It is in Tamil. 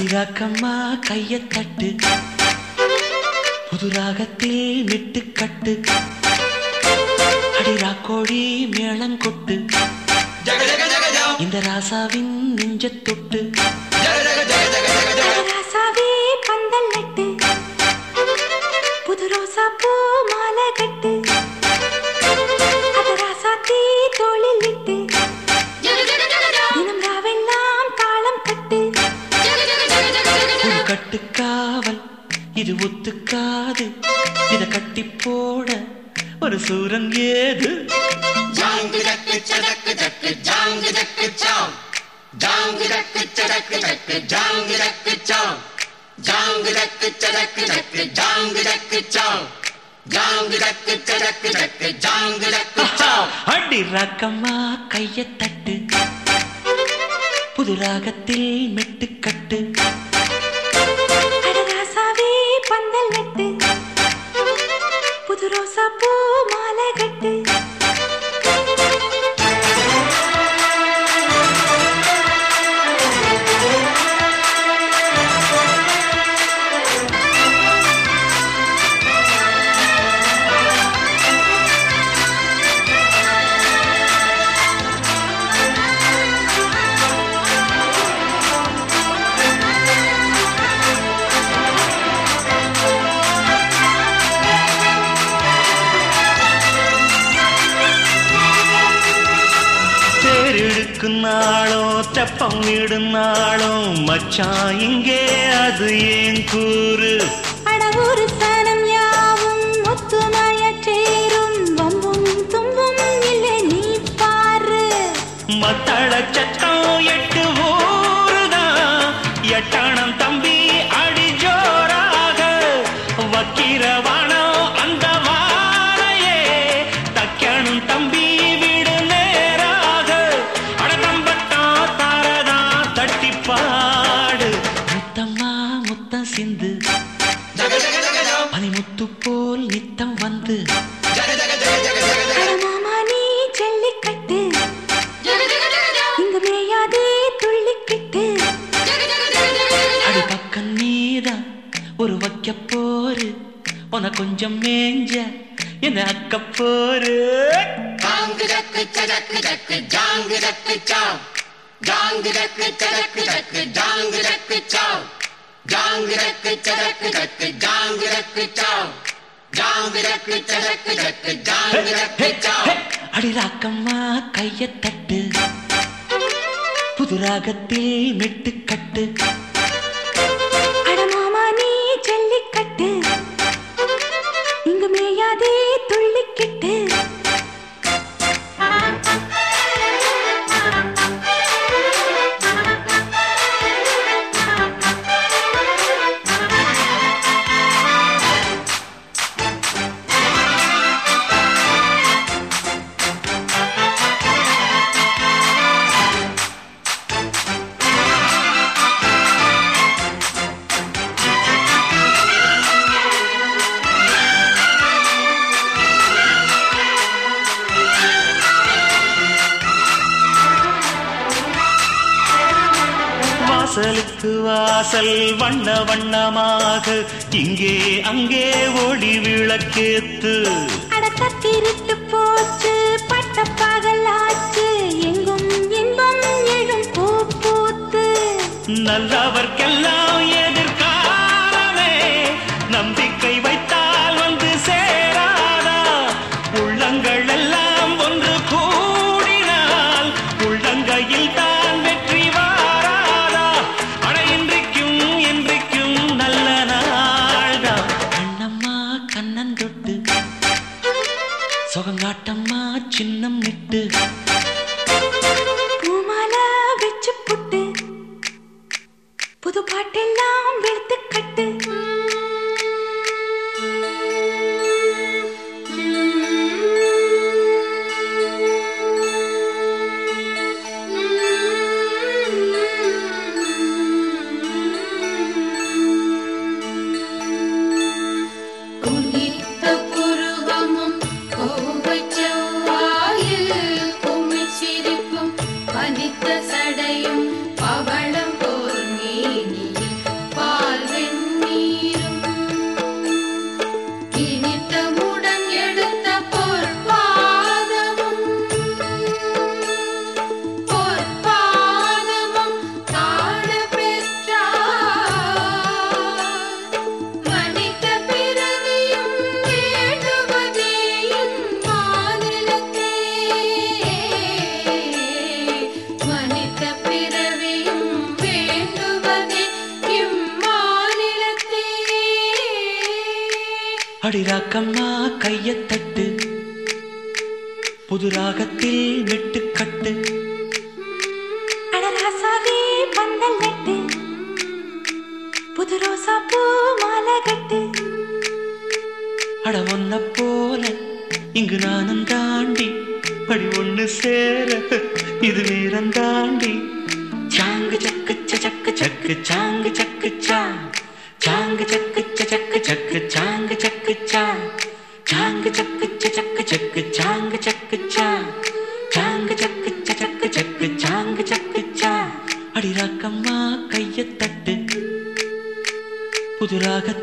அடிராக்கம்மா கைய தட்டு புது ராகத்தில் மிட்டு கட்டு அடிராக்கோழி மேளம் கொட்டு இந்த ராசாவின் நெஞ்ச தொட்டு ராசாவே பந்தல் நட்டு புது ரோசா பூ மாலை கட்டு அத ராசாத்தி தோளில் விட்டு தினம் ராவெல்லாம் தாளம் கட்டு ஒரு கட்டுக்காவல் இது ஒத்துக்காது இத கட்டி போட ஒரு சூரன் ஏது அடி ராக்கம்மா கைய தட்டு புது ராகத்தில் மெட்டு கட்டு அட ராசாவே பந்தல் நட்டு புது ரோசா பூ மாலை கட்டு தேரிழுக்கும் நாளோ தெப்பம் விடும் நாளோ மச்சான் இங்கே அது ஏன் கூறு அட ஒரு சனம் யாவும் ஒத்துமைய சேரும் வம்பும் தும்பும் இல்லை நீ பாரு மத்தள சட்டம் எட்டு ஊருதான் எட்டணம் தம்பி அடி ஜோராக வக்கிரவானம் அந்த வாரையே தக்கணும் தம்பி விடு நேராக அடதம்பட்டம் தாரதா தட்டி பாடு முத்தம்மா முத்தம் சிந்து பனிமுத்து போல் நித்தம் வந்து அட மாமா நீ ஜல்லிக்கட்டு இங்க மேயாதே துள்ளிக்கிட்டு அடி பக்கம் நீதான் ஒரு வைக்க போரு உன கொஞ்சம் மேஞ்ச என்ன அக்க போரு அடி ராக்கம்மா கைய தட்டு புது ராகத்தில் மெட்டு கட்டு அட மாமா நீ ஜல்லிக்கட்டு இங்க மேயாதே துள்ளிக்கிட்டு வாசலுக்கு வாசல் வண்ண வண்ணமாக இங்கே அங்கே ஒளி விளக்கேத்து அட தத்திருட்டு போச்சு பட்ட பகலாச்சு எங்கும் இன்பம் எழும் பூ பூத்து நல்லவர்க்கெல்லாம் எதிர்காலமே நம்பிக்கை வைத்தால் வந்து சேராதா உள்ளங்கள் எல்லாம் ஒன்று கூடினால் உள்ளங்கையில் தான் வெற்றி வாராதா அட இன்றைக்கும் என்றைக்கும் நல்ல நாள்தான் கண்ணம்மா கண்ணன் தொட்டு சுகங்காட்டம்மா சின்னம் நிட்டு பூமாலை வச்சு புட்டு புது பாட்டெல்லாம் வெளுத்து கட்டு குனித்த புருவமும் கோபச் செவ்வாயில் கும ராக்கம்மா கையத் தட்டு புது ராகத்தில் விட்டு கட்டு அடராசாவே பந்தல் நட்டு புது ரோசா பூ மாலை கட்டு அட ஒன்ன போல இங்கு நானும் தாண்டி படி ஒண்ணு சேர இது வீரம் தாண்டி சாங்கு சக்கு ச சக்கு சக்கு சாங்கு சக்கு சா சாங்கு சக்கு ச சக்கு சக்கு சாங்கு சக்கு சா சாங்கு சக்கு ச சக்கு சக்கு சாங்கு சக்கு சா சாங்கு சக்கு ச சக்கு சக்கு சாங்கு சக்கு சா அடி ராக்கம்மா கையத் தட்டு புது ராகத்தில்